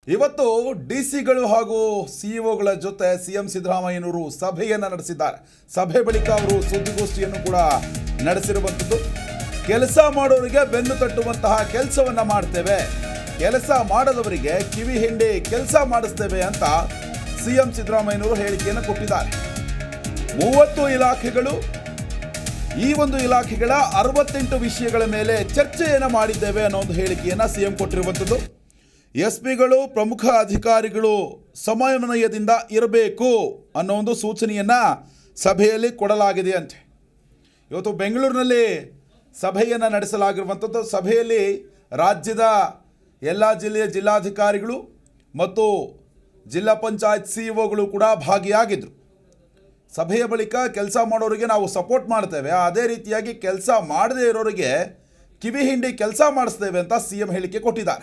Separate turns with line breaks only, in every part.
ಇವತ್ತು ಡಿ ಸಿಗಳು ಹಾಗೂ ಸಿಇಒಗಳ ಜೊತೆ ಸಿಎಂ ಸಿದ್ದರಾಮಯ್ಯನವರು ಸಭೆಯನ್ನು ನಡೆಸಿದ್ದಾರೆ ಸಭೆ ಬಳಿಕ ಅವರು ಸುದ್ದಿಗೋಷ್ಠಿಯನ್ನು ಕೂಡ ನಡೆಸಿರುವಂಥದ್ದು ಕೆಲಸ ಮಾಡೋರಿಗೆ ಬೆನ್ನು ತಟ್ಟುವಂತಹ ಕೆಲಸವನ್ನ ಮಾಡ್ತೇವೆ ಕೆಲಸ ಮಾಡದವರಿಗೆ ಕಿವಿ ಹಿಂಡಿ ಕೆಲಸ ಮಾಡಿಸ್ತೇವೆ ಅಂತ ಸಿಎಂ ಸಿದ್ದರಾಮಯ್ಯನವರು ಹೇಳಿಕೆಯನ್ನು ಕೊಟ್ಟಿದ್ದಾರೆ ಮೂವತ್ತು ಇಲಾಖೆಗಳು ಈ ಒಂದು ಇಲಾಖೆಗಳ ಅರವತ್ತೆಂಟು ವಿಷಯಗಳ ಮೇಲೆ ಚರ್ಚೆಯನ್ನು ಮಾಡಿದ್ದೇವೆ ಅನ್ನೋ ಒಂದು ಹೇಳಿಕೆಯನ್ನು ಸಿಎಂ ಕೊಟ್ಟಿರುವಂಥದ್ದು ಎಸ್ ಪಿಗಳು ಪ್ರಮುಖ ಅಧಿಕಾರಿಗಳು ಸಮನ್ವಯದಿಂದ ಇರಬೇಕು ಅನ್ನೋ ಒಂದು ಸೂಚನೆಯನ್ನು ಸಭೆಯಲ್ಲಿ ಕೊಡಲಾಗಿದೆ ಅಂತೆ ಇವತ್ತು ಬೆಂಗಳೂರಿನಲ್ಲಿ ಸಭೆಯನ್ನು ನಡೆಸಲಾಗಿರುವಂಥದ್ದು ಸಭೆಯಲ್ಲಿ ರಾಜ್ಯದ ಎಲ್ಲ ಜಿಲ್ಲೆಯ ಜಿಲ್ಲಾಧಿಕಾರಿಗಳು ಮತ್ತು ಜಿಲ್ಲಾ ಪಂಚಾಯತ್ ಸಿ ಒಗಳು ಕೂಡ ಭಾಗಿಯಾಗಿದ್ದರು ಸಭೆಯ ಬಳಿಕ ಕೆಲಸ ಮಾಡೋರಿಗೆ ನಾವು ಸಪೋರ್ಟ್ ಮಾಡ್ತೇವೆ ಅದೇ ರೀತಿಯಾಗಿ ಕೆಲಸ ಮಾಡದೇ ಇರೋರಿಗೆ ಕಿವಿ ಹಿಂಡಿ ಕೆಲಸ ಮಾಡಿಸ್ತೇವೆ ಅಂತ ಸಿ ಎಂ ಹೇಳಿಕೆ ಕೊಟ್ಟಿದ್ದಾರೆ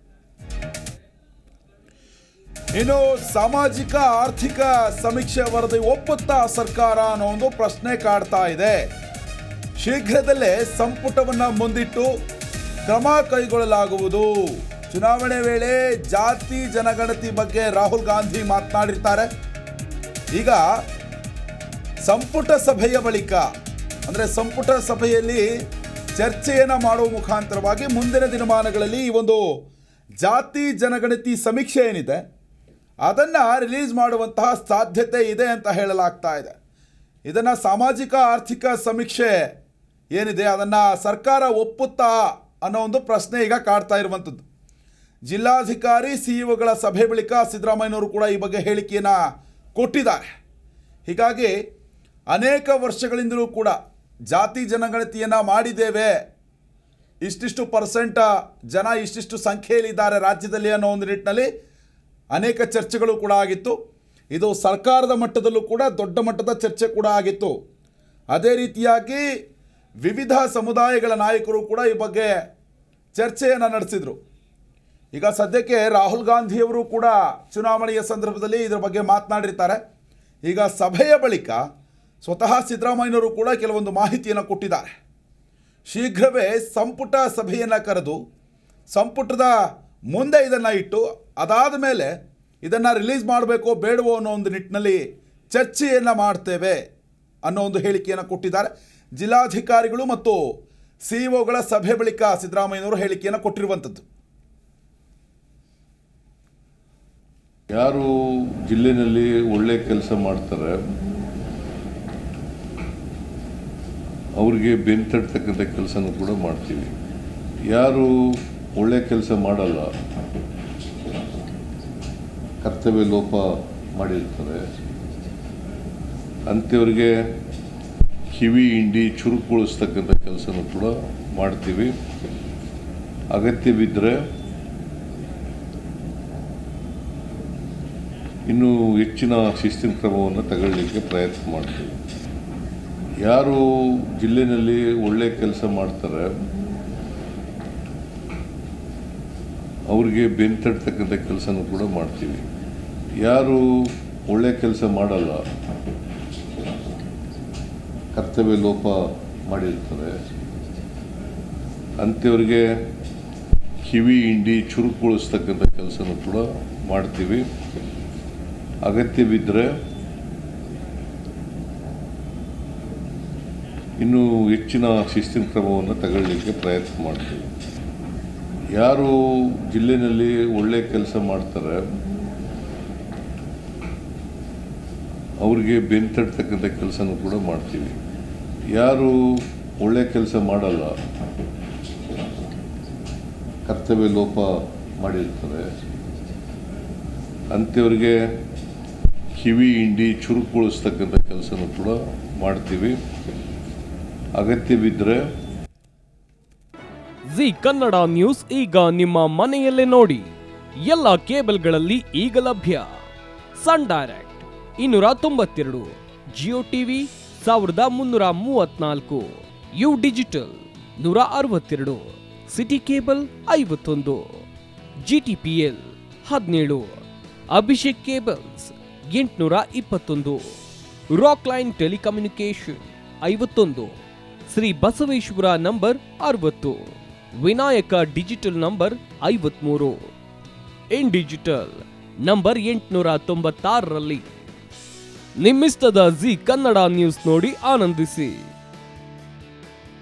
ಇನ್ನು ಸಾಮಾಜಿಕ ಆರ್ಥಿಕ ಸಮೀಕ್ಷೆ ವರದಿ ಒಪ್ಪುತ್ತಾ ಸರ್ಕಾರ ಅನ್ನೋ ಒಂದು ಪ್ರಶ್ನೆ ಕಾಡ್ತಾ ಇದೆ ಶೀಘ್ರದಲ್ಲೇ ಸಂಪುಟವನ್ನ ಮುಂದಿಟ್ಟು ಕ್ರಮ ಕೈಗೊಳ್ಳಲಾಗುವುದು ಚುನಾವಣೆ ವೇಳೆ ಜಾತಿ ಜನಗಣತಿ ಬಗ್ಗೆ ರಾಹುಲ್ ಗಾಂಧಿ ಮಾತನಾಡಿರ್ತಾರೆ ಈಗ ಸಂಪುಟ ಸಭೆಯ ಬಳಿಕ ಅಂದರೆ ಸಂಪುಟ ಸಭೆಯಲ್ಲಿ ಚರ್ಚೆಯನ್ನು ಮಾಡುವ ಮುಖಾಂತರವಾಗಿ ಮುಂದಿನ ದಿನಮಾನಗಳಲ್ಲಿ ಈ ಒಂದು ಜಾತಿ ಜನಗಣತಿ ಸಮೀಕ್ಷೆ ಏನಿದೆ ಅದನ್ನು ರಿಲೀಸ್ ಮಾಡುವಂತಹ ಸಾಧ್ಯತೆ ಇದೆ ಅಂತ ಹೇಳಲಾಗ್ತಾ ಇದೆ ಇದನ್ನು ಸಾಮಾಜಿಕ ಆರ್ಥಿಕ ಸಮೀಕ್ಷೆ ಏನಿದೆ ಅದನ್ನು ಸರ್ಕಾರ ಒಪ್ಪುತ್ತಾ ಅನ್ನೋ ಒಂದು ಪ್ರಶ್ನೆ ಈಗ ಕಾಡ್ತಾ ಇರುವಂಥದ್ದು ಜಿಲ್ಲಾಧಿಕಾರಿ ಸಿಇಒಗಳ ಸಭೆ ಬಳಿಕ ಸಿದ್ದರಾಮಯ್ಯನವರು ಕೂಡ ಈ ಬಗ್ಗೆ ಹೇಳಿಕೆಯನ್ನು ಕೊಟ್ಟಿದ್ದಾರೆ ಹೀಗಾಗಿ ಅನೇಕ ವರ್ಷಗಳಿಂದಲೂ ಕೂಡ ಜಾತಿ ಜನಗಣತಿಯನ್ನು ಮಾಡಿದ್ದೇವೆ ಇಷ್ಟಿಷ್ಟು ಪರ್ಸೆಂಟ್ ಜನ ಇಷ್ಟಿಷ್ಟು ಸಂಖ್ಯೆಯಲ್ಲಿದ್ದಾರೆ ರಾಜ್ಯದಲ್ಲಿ ಅನ್ನೋ ಒಂದು ನಿಟ್ಟಿನಲ್ಲಿ ಅನೇಕ ಚರ್ಚೆಗಳು ಕೂಡ ಆಗಿತ್ತು ಇದು ಸರ್ಕಾರದ ಮಟ್ಟದಲ್ಲೂ ಕೂಡ ದೊಡ್ಡ ಮಟ್ಟದ ಚರ್ಚೆ ಕೂಡ ಆಗಿತ್ತು ಅದೇ ರೀತಿಯಾಗಿ ವಿವಿಧ ಸಮುದಾಯಗಳ ನಾಯಕರು ಕೂಡ ಈ ಬಗ್ಗೆ ಚರ್ಚೆಯನ್ನು ನಡೆಸಿದರು ಈಗ ಸದ್ಯಕ್ಕೆ ರಾಹುಲ್ ಗಾಂಧಿಯವರು ಕೂಡ ಚುನಾವಣೆಯ ಸಂದರ್ಭದಲ್ಲಿ ಇದರ ಬಗ್ಗೆ ಮಾತನಾಡಿರ್ತಾರೆ ಈಗ ಸಭೆಯ ಬಳಿಕ ಸ್ವತಃ ಸಿದ್ದರಾಮಯ್ಯನವರು ಕೂಡ ಕೆಲವೊಂದು ಮಾಹಿತಿಯನ್ನು ಕೊಟ್ಟಿದ್ದಾರೆ ಶೀಘ್ರವೇ ಸಂಪುಟ ಸಭೆಯನ್ನು ಕರೆದು ಸಂಪುಟದ ಮುಂದೆ ಇದನ್ನು ಇಟ್ಟು ಅದಾದ ಮೇಲೆ ಇದನ್ನು ರಿಲೀಸ್ ಮಾಡಬೇಕೋ ಬೇಡವೋ ಅನ್ನೋ ಒಂದು ನಿಟ್ಟಿನಲ್ಲಿ ಚರ್ಚೆಯನ್ನು ಮಾಡ್ತೇವೆ ಅನ್ನೋ ಒಂದು ಹೇಳಿಕೆಯನ್ನು ಕೊಟ್ಟಿದ್ದಾರೆ ಜಿಲ್ಲಾಧಿಕಾರಿಗಳು ಮತ್ತು ಸಿ ಒಗಳ ಸಭೆ ಬಳಿಕ ಸಿದ್ದರಾಮಯ್ಯನವರು ಹೇಳಿಕೆಯನ್ನು ಕೊಟ್ಟಿರುವಂಥದ್ದು
ಯಾರು ಜಿಲ್ಲೆನಲ್ಲಿ ಒಳ್ಳೆ ಕೆಲಸ ಮಾಡ್ತಾರೆ ಅವ್ರಿಗೆ ಬೆಂತಡ್ತಕ್ಕಂಥ ಕೆಲಸನೂ ಕೂಡ ಮಾಡ್ತೀವಿ ಯಾರು ಒಳ್ಳೆ ಕೆಲಸ ಮಾಡಲ್ಲ ಕರ್ತವ್ಯ ಲೋಪ ಮಾಡಿರ್ತಾರೆ ಅಂಥವ್ರಿಗೆ ಕಿವಿ ಹಿಂಡಿ ಚುರುಕುಗೊಳಿಸ್ತಕ್ಕಂಥ ಕೆಲಸನೂ ಕೂಡ ಮಾಡ್ತೀವಿ ಅಗತ್ಯವಿದ್ದರೆ ಇನ್ನೂ ಹೆಚ್ಚಿನ ಶಿಸ್ತಿನ ಕ್ರಮವನ್ನು ತಗೊಳ್ಳಿಕ್ಕೆ ಪ್ರಯತ್ನ ಮಾಡ್ತೀವಿ ಯಾರು ಜಿಲ್ಲೆನಲ್ಲಿ ಒಳ್ಳೆ ಕೆಲಸ ಮಾಡ್ತಾರೆ ಅವ್ರಿಗೆ ಬೆಂತಡ್ತಕ್ಕಂಥ ಕೆಲಸನೂ ಕೂಡ ಮಾಡ್ತೀವಿ ಯಾರು ಒಳ್ಳೆ ಕೆಲಸ ಮಾಡಲ್ಲ ಕರ್ತವ್ಯ ಲೋಪ ಮಾಡಿರ್ತಾರೆ ಅಂಥವ್ರಿಗೆ ಕಿವಿ ಹಿಂಡಿ ಚುರುಕುಗೊಳಿಸ್ತಕ್ಕಂಥ ಕೆಲಸನೂ ಕೂಡ ಮಾಡ್ತೀವಿ ಅಗತ್ಯವಿದ್ದರೆ ಇನ್ನೂ ಹೆಚ್ಚಿನ ಶಿಸ್ತಿನ ಕ್ರಮವನ್ನು ತಗೊಳ್ಳಿಕ್ಕೆ ಪ್ರಯತ್ನ ಮಾಡ್ತೀವಿ ಯಾರು ಜಿಲ್ಲೆನಲ್ಲಿ ಒಳ್ಳೆ ಕೆಲಸ ಮಾಡ್ತಾರೆ ಅವ್ರಿಗೆ ಬೆಂತಡ್ತಕ್ಕಂಥ ಕೆಲಸನೂ ಕೂಡ ಮಾಡ್ತೀವಿ ಯಾರು ಒಳ್ಳೆ ಕೆಲಸ ಮಾಡಲ್ಲ ಕರ್ತವ್ಯ ಲೋಪ ಮಾಡಿರ್ತಾರೆ ಅಂಥವ್ರಿಗೆ ಕಿವಿ ಹಿಂಡಿ ಚುರುಕುಗೊಳಿಸ್ತಕ್ಕಂಥ ಕೆಲಸನೂ ಕೂಡ ಮಾಡ್ತೀವಿ ಅಗತ್ಯವಿದ್ದರೆ
ಜಿ ಕನ್ನಡ ನ್ಯೂಸ್ ಈಗ ನಿಮ್ಮ ಮನೆಯಲ್ಲೇ ನೋಡಿ ಎಲ್ಲ ಕೇಬಲ್ಗಳಲ್ಲಿ ಈಗ ಲಭ್ಯ ಸನ್ ಡೈರೆಕ್ಟ್ ಇನ್ನೂರ ತೊಂಬತ್ತೆರಡು ಜಿಯೋ ಟಿವಿ ಸಾವಿರದ ಮುನ್ನೂರ ಮೂವತ್ನಾಲ್ಕು ಯು ಡಿಜಿಟಲ್ ನೂರ ಅರವತ್ತೆರಡು ಸಿಟಿ ಕೇಬಲ್ ಐವತ್ತೊಂದು ಜಿಟಿಪಿಎಲ್ ಹದಿನೇಳು ಅಭಿಷೇಕ್ ಕೇಬಲ್ಸ್ ಎಂಟುನೂರ ಇಪ್ಪತ್ತೊಂದು ರಾಕ್ ಲೈನ್ ಟೆಲಿಕಮ್ಯುನಿಕೇಶನ್ ಐವತ್ತೊಂದು ಶ್ರೀ ಬಸವೇಶ್ವರ ನಂಬರ್ ಅರವತ್ತು ವಿನಾಯಕ ಡಿಜಿಟಲ್ ನಂಬರ್ ಐವತ್ಮೂರು ಇನ್ ಡಿಜಿಟಲ್ ನಂಬರ್ ಎಂಟುನೂರ ತೊಂಬತ್ತಾರರಲ್ಲಿ ನಿಮ್ಮಿಸ್ತದ ಜಿ ಕನ್ನಡ ನ್ಯೂಸ್ ನೋಡಿ ಆನಂದಿಸಿ